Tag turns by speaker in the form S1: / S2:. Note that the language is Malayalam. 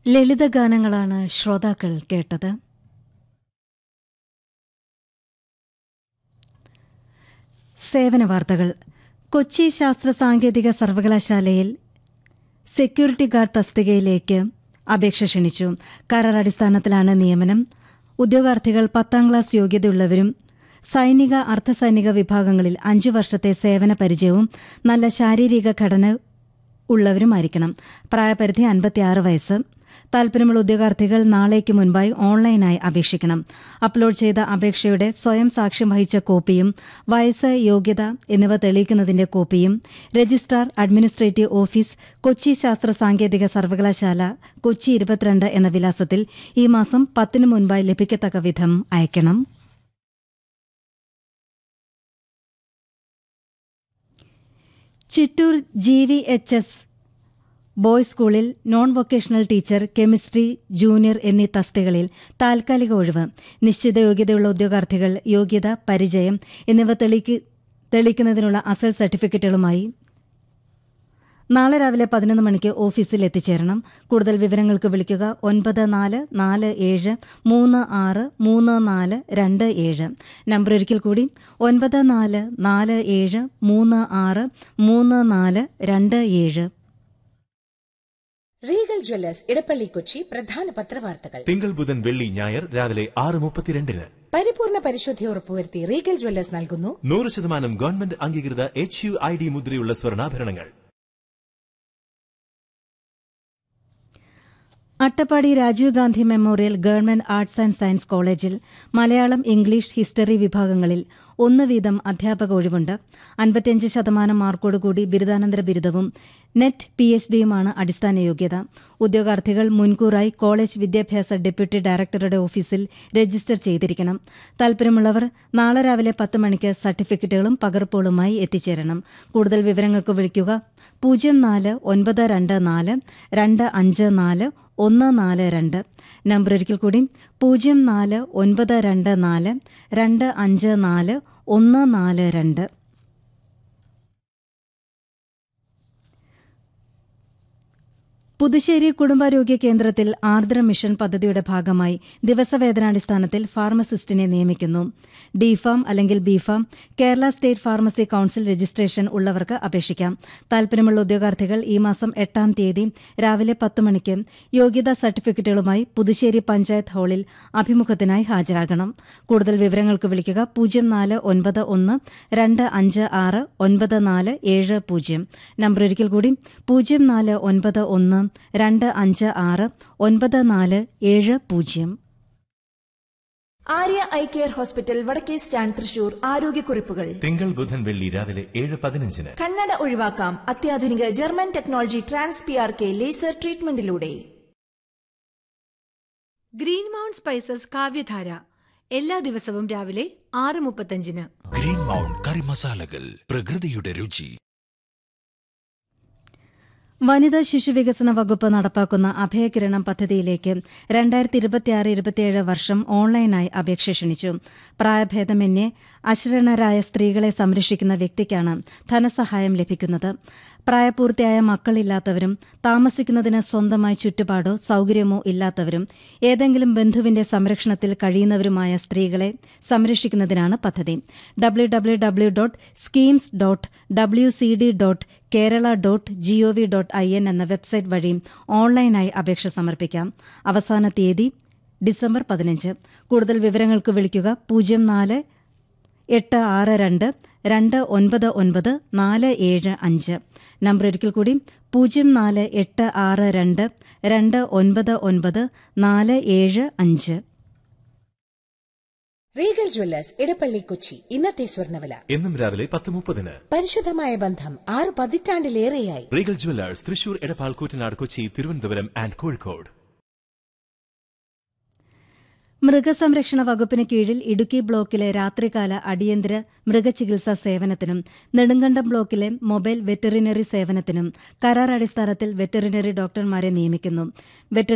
S1: ലളിതഗാനങ്ങളാണ് ശ്രോതാക്കൾ കേട്ടത് സേവന വാർത്തകൾ കൊച്ചി ശാസ്ത്ര സാങ്കേതിക സർവകലാശാലയിൽ സെക്യൂരിറ്റി ഗാർഡ് തസ്തികയിലേക്ക് അപേക്ഷ ക്ഷണിച്ചു കരാർ അടിസ്ഥാനത്തിലാണ് നിയമനം ഉദ്യോഗാർത്ഥികൾ പത്താം ക്ലാസ് യോഗ്യതയുള്ളവരും സൈനിക അർദ്ധസൈനിക വിഭാഗങ്ങളിൽ അഞ്ചു വർഷത്തെ സേവന പരിചയവും നല്ല ശാരീരിക ഘടന ഉള്ളവരുമായിരിക്കണം പ്രായപരിധി അൻപത്തിയാറ് വയസ്സ് താൽപര്യമുള്ള ഉദ്യോഗാർത്ഥികൾ നാളേക്ക് മുൻപായി ഓൺലൈനായി അപേക്ഷിക്കണം അപ്ലോഡ് ചെയ്ത അപേക്ഷയുടെ സ്വയം സാക്ഷ്യം വഹിച്ച കോപ്പിയും വയസ്സ് യോഗ്യത എന്നിവ തെളിയിക്കുന്നതിന്റെ കോപ്പിയും രജിസ്ട്രാർ അഡ്മിനിസ്ട്രേറ്റീവ് ഓഫീസ് കൊച്ചി ശാസ്ത്ര സാങ്കേതിക സർവകലാശാല കൊച്ചി ഇരുപത്തിരണ്ട് എന്ന വിലാസത്തിൽ ഈ മാസം പത്തിന് മുൻപായി ലഭിക്കത്തക്ക വിധം അയക്കണം Chittur G V H S boys സ്കൂളിൽ non vocational teacher chemistry junior എന്നീ തസ്തികളിൽ താൽക്കാലിക ഒഴിവ് നിശ്ചിത യോഗ്യതയുള്ള ഉദ്യോഗാർത്ഥികൾ യോഗ്യത പരിചയം എന്നിവ തെളിയിക്ക് തെളിയിക്കുന്നതിനുള്ള അസൽ സർട്ടിഫിക്കറ്റുകളുമായി നാളെ രാവിലെ പതിനൊന്ന് മണിക്ക് ഓഫീസിൽ എത്തിച്ചേരണം കൂടുതൽ വിവരങ്ങൾക്ക് വിളിക്കുക ഒൻപത് നാല് നാല് ഏഴ് മൂന്ന് ആറ് മൂന്ന് നാല് രണ്ട് ഏഴ് നമ്പർ ഒരിക്കൽ കൂടി ഒൻപത് നാല് നാല് ഏഴ് മൂന്ന് ആറ് മൂന്ന് നാല് രണ്ട് ഏഴ്
S2: റീഗൽ ജ്വല്ലേഴ്സ് ഇടപ്പള്ളി കൊച്ചി പ്രധാന പത്രവാർത്തകൾ
S3: തിങ്കൾ ബുധൻ വെള്ളി ഞായർ രാവിലെ ആറ് മുപ്പത്തിരണ്ടിന്
S2: പരിപൂർണ പരിശുദ്ധി ഉറപ്പുവരുത്തി റീഗൽ ജ്വല്ലേഴ്സ് നൽകുന്നു
S3: നൂറ് ശതമാനം ഗവൺമെന്റ് അംഗീകൃത എച്ച് യു ഐ ഡി മുദ്രയുള്ള സ്വർണ്ണാഭരണങ്ങൾ
S1: Attappadi Rajiv Gandhi memorial government arts and science കോളേജിൽ മലയാളം ഇംഗ്ലീഷ് ഹിസ്റ്ററി വിഭാഗങ്ങളിൽ ഒന്ന് വീതം അധ്യാപക ഒഴിവുണ്ട് അൻപത്തിയഞ്ച് ശതമാനം മാർക്കോടുകൂടി ബിരുദാനന്തര ബിരുദവും നെറ്റ് പി എച്ച് ഡിയുമാണ് അടിസ്ഥാന യോഗ്യത ഉദ്യോഗാർത്ഥികൾ മുൻകൂറായി കോളേജ് വിദ്യാഭ്യാസ ഡെപ്യൂട്ടി ഡയറക്ടറുടെ ഓഫീസിൽ രജിസ്റ്റർ ചെയ്തിരിക്കണം താൽപര്യമുള്ളവർ നാളെ രാവിലെ പത്ത് മണിക്ക് സർട്ടിഫിക്കറ്റുകളും പകർപ്പുകളുമായി എത്തിച്ചേരണം കൂടുതൽ വിവരങ്ങൾക്ക് വിളിക്കുക പൂജ്യം നാല് ഒൻപത് രണ്ട് നാല് രണ്ട് അഞ്ച് നാല് ഒന്ന് നാല് രണ്ട് നമ്പർ ഒരിക്കൽ കൂടി പൂജ്യം നാല് ഒൻപത് രണ്ട് നാല് രണ്ട് അഞ്ച് നാല് ഒന്ന് നാല് രണ്ട് പുതുശ്ശേരി കുടുംബാരോഗ്യ കേന്ദ്രത്തിൽ ആർദ്ര മിഷൻ പദ്ധതിയുടെ ഭാഗമായി ദിവസവേതനാടിസ്ഥാനത്തിൽ ഫാർമസിസ്റ്റിനെ നിയമിക്കുന്നു ഡിഫാം അല്ലെങ്കിൽ B Pharm Kerala state pharmacy council registration ഉള്ളവർക്ക് അപേക്ഷിക്കാം താൽപര്യമുള്ള ഉദ്യോഗാർത്ഥികൾ ഈ മാസം എട്ടാം തീയതി രാവിലെ പത്ത് മണിക്ക് യോഗ്യതാ സർട്ടിഫിക്കറ്റുകളുമായി പുതുശ്ശേരി പഞ്ചായത്ത് ഹാളിൽ അഭിമുഖത്തിനായി ഹാജരാകണം കൂടുതൽ വിവരങ്ങൾക്ക് വിളിക്കുക പൂജ്യം നാല് ഒൻപത് ഒന്ന് രണ്ട് അഞ്ച് ആറ് ഒൻപത് നാല് ഏഴ് പൂജ്യം നമ്പർ ഒരിക്കൽ കൂടി പൂജ്യം നാല് ഒൻപത് ഒന്ന് രണ്ട് അഞ്ച് ആറ് ഒൻപത് നാല് ഏഴ് പൂജ്യം
S4: ആര്യ ഐ കെയർ ഹോസ്പിറ്റൽ വടക്കേ സ്റ്റാൻഡ് തൃശൂർ ആരോഗ്യക്കുറിപ്പുകൾ
S3: തിങ്കൾ ബുധൻ വെള്ളി രാവിലെ ഏഴ് പതിനഞ്ചിന്
S4: കണ്ണട ഒഴിവാക്കാം അത്യാധുനിക German technology trans P R K laser ട്രീറ്റ്മെന്റിലൂടെ
S5: ഗ്രീൻ മൗണ്ട് സ്പൈസസ് കാവ്യധാര എല്ലാ ദിവസവും രാവിലെ ആറ് മുപ്പത്തഞ്ചിന്
S6: ഗ്രീൻ മൗണ്ട് കറി മസാലകൾ പ്രകൃതിയുടെ രുചി
S1: വനിതാ ശിശുവികസന വകുപ്പ് നടപ്പാക്കുന്ന അഭയകിരണം പദ്ധതിയിലേക്ക് രണ്ടായിരത്തി ഇരുപത്തിയാറ് ഇരുപത്തിയേഴ് വർഷം ഓൺലൈനായി അപേക്ഷ ക്ഷണിച്ചു പ്രായഭേദമന്യേ അശരണരായ സ്ത്രീകളെ സംരക്ഷിക്കുന്ന വ്യക്തിക്കാണ് ധനസഹായം ലഭിക്കുന്നത് പ്രായപൂർത്തിയായ മക്കളില്ലാത്തവരും താമസിക്കുന്നതിന് സ്വന്തമായി ചുറ്റുപാടോ സൌകര്യമോ ഇല്ലാത്തവരും ഏതെങ്കിലും ബന്ധുവിന്റെ സംരക്ഷണത്തിൽ കഴിയുന്നവരുമായ സ്ത്രീകളെ സംരക്ഷിക്കുന്നതിനാണ് പദ്ധതി W W W dot schemes dot W C D dot Kerala dot G O V dot I N എന്ന വെബ്സൈറ്റ് വഴി ഓൺലൈനായി അപേക്ഷ സമർപ്പിക്കാം അവസാന തീയതി ഡിസംബർ പതിനഞ്ച് കൂടുതൽ വിവരങ്ങൾക്ക് വിളിക്കുക പൂജ്യം നാല് എട്ട് ആറ് രണ്ട് രണ്ട് ഒൻപത് ഒൻപത് നാല് ഏഴ് അഞ്ച് നമ്പർ ഒരിക്കൽ കൂടി പൂജ്യം നാല് എട്ട് ആറ് രണ്ട് രണ്ട് ഒൻപത് ഒൻപത് നാല് ഏഴ് അഞ്ച്
S2: റീഗൽ ജ്വല്ലേഴ്സ് ഇടപ്പള്ളി കൊച്ചി ഇന്നത്തെ സ്വർണ്ണവില
S3: എന്നും രാവിലെ പത്ത് മുപ്പതിന്
S2: പരിശുദ്ധമായ ബന്ധം ആറ് പതിറ്റാണ്ടിലേറെയായി
S3: Regal jewellers Thrissur Edappal Koottanad Kochi Thiruvananthapuram and Kozhikode
S1: മൃഗസംരക്ഷണ വകുപ്പിന് കീഴിൽ ഇടുക്കി ബ്ലോക്കിലെ രാത്രികാല അടിയന്തര മൃഗചികിത്സാ സേവനത്തിനും നെടുങ്കണ്ടം ബ്ലോക്കിലെ മൊബൈൽ വെറ്ററിനറി സേവനത്തിനും കരാർ അടിസ്ഥാനത്തിൽ വെറ്ററിനറി ഡോക്ടർമാരെ നിയമിക്കുന്നു